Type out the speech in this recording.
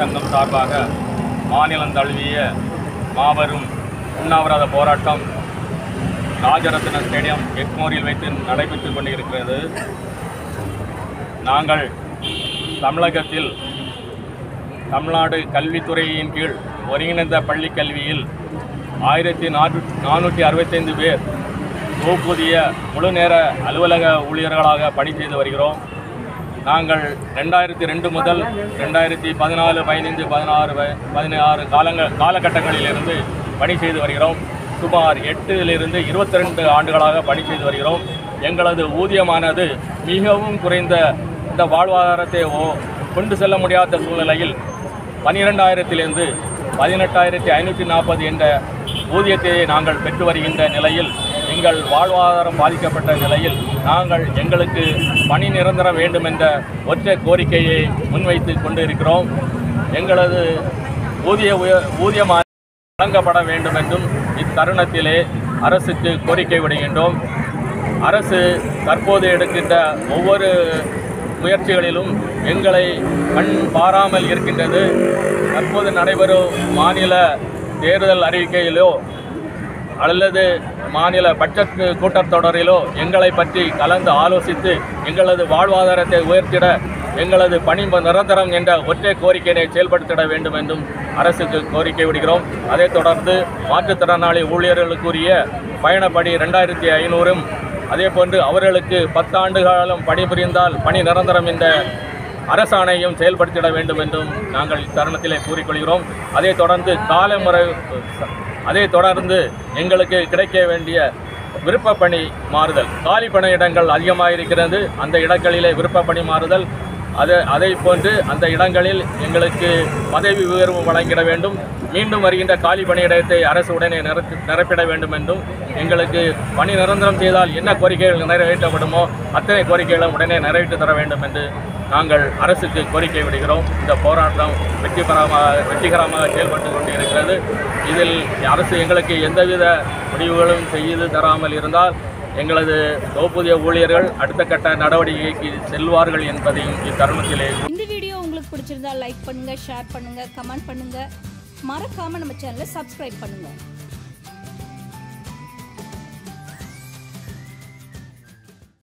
சங்கம் சார்பாக மாநிலம் தழுவிய மாபெரும் உண்ணாவிரத போராட்டம் ராஜரத்ன ஸ்டேடியம் எக்மோரில் வைத்து நடைபெற்றுக் கொண்டிருக்கிறது நாங்கள் தமிழகத்தில் தமிழ்நாடு கல்வித்துறையின் கீழ் ஒருங்கிணைந்த பள்ளி கல்வியில் ஆயிரத்தி நானூற்றி அறுபத்தைந்து பேர் தொகுப்புதிய முழு நேர அலுவலக ஊழியர்களாக பணி செய்து வருகிறோம் நாங்கள் ரெண்டாயிரத்தி ரெண்டு முதல் ரெண்டாயிரத்தி பதினாலு பதினைந்து பதினாறு வ- பதினாறு காலங்கள் காலகட்டங்களிலிருந்து பணி செய்து வருகிறோம் சுமார் எட்டிலிருந்து இருபத்தி ரெண்டு ஆண்டுகளாக பணி செய்து வருகிறோம் எங்களது ஊதியமானது மிகவும் குறைந்த இந்த வாழ்வாதாரத்தை ஓ- கொண்டு செல்ல முடியாத சூழ்நிலையில் பனிரெண்டாயிரத்திலிருந்து பதினெட்டாயிரத்தி ஐநூற்றி நாற்பது என்ற ஊதியத்தை நாங்கள் பெற்று வருகின்ற நிலையில் எங்கள் வாழ்வாதாரம் பாதிக்கப்பட்ட நிலையில் நாங்கள் எங்களுக்கு பணி நிரந்தரம் வேண்டும் என்ற ஒற்றை கோரிக்கையை முன்வைத்து கொண்டிருக்கிறோம் எங்களது ஊதிய உய- ஊதியமான வழங்கப்பட வேண்டும் என்றும் இத்தருணத்திலே அரசுக்கு கோரிக்கை விடுகின்றோம் அரசு தற்போது எடுக்கின்ற ஒவ்வொரு முயற்சிகளிலும் எங்களை கண் பாராமல் இருக்கின்றது தற்போது நடைபெறும் மாநில தேர்தல் அறிக்கையிலோ அல்லது மாநில பட்ஜெட் கூட்டத்தொடரிலோ எங்களை பற்றி கலந்து ஆலோசித்து எங்களது வாழ்வாதாரத்தை உயர்த்திட எங்களது பணி நிரந்தரம் என்ற ஒற்றை கோரிக்கையினை செயல்படுத்திட வேண்டும் என்றும் அரசுக்கு கோரிக்கை விடுகிறோம் அதைத் தொடர்ந்து மாற்றுத்திறனாளி ஊழியர்களுக்குரிய பயணப்படி ரெண்டாயிரத்தி ஐநூறும் அதேபோன்று அவர்களுக்கு பத்தாண்டு காலம் பணிபுரிந்தால் பணி நிரந்தரம் என்ற அரசாணையும் செயல்படுத்திட வேண்டும் என்றும் நாங்கள் இத்தருணத்திலே கூறிக்கொள்கிறோம் அதைத் தொடர்ந்து காலமுறை அதைத் தொடர்ந்து எங்களுக்கு கிடைக்க வேண்டிய விருப்ப பணி மாறுதல் காலி பணியிடங்கள் அதிகமாக இருக்கிறது அந்த இடங்களிலே விருப்ப பணி மாறுதல் அது அதை போன்று அந்த இடங்களில் எங்களுக்கு பதவி உயர்வு வழங்கிட வேண்டும் மீண்டும் வருகின்ற காலி பணியிடத்தை அரசு உடனே நிரப்பி நிரப்பிட வேண்டும் என்றும் எங்களுக்கு பணி நிரந்தரம் செய்தால் என்ன கோரிக்கைகள் நிறைவேற்றப்படுமோ அத்தனை கோரிக்கைகளும் உடனே நிறைவேற்றி தர வேண்டும் என்று நாங்கள் அரசுக்கு கோரிக்கை விடுகிறோம் இந்த போராட்டம் வெற்றிகரமாக வெற்றிகரமாக செயல்பட்டு கொண்டிருக்கிறது இதில் அரசு எங்களுக்கு எந்தவித முடிவுகளும் செய்து தராமல் இருந்தால் எங்களது தொகுப்புதிய ஊழியர்கள் அடுத்த கட்ட நடவடிக்கைக்கு செல்வார்கள் என்பதையும் இத்தருணத்திலே இந்த வீடியோ உங்களுக்கு பிடிச்சிருந்தா லைக் பண்ணுங்க ஷேர் பண்ணுங்க கமெண்ட் பண்ணுங்க மறக்காம நம்ம சேனலை சப்ஸ்கிரைப் பண்ணுங்க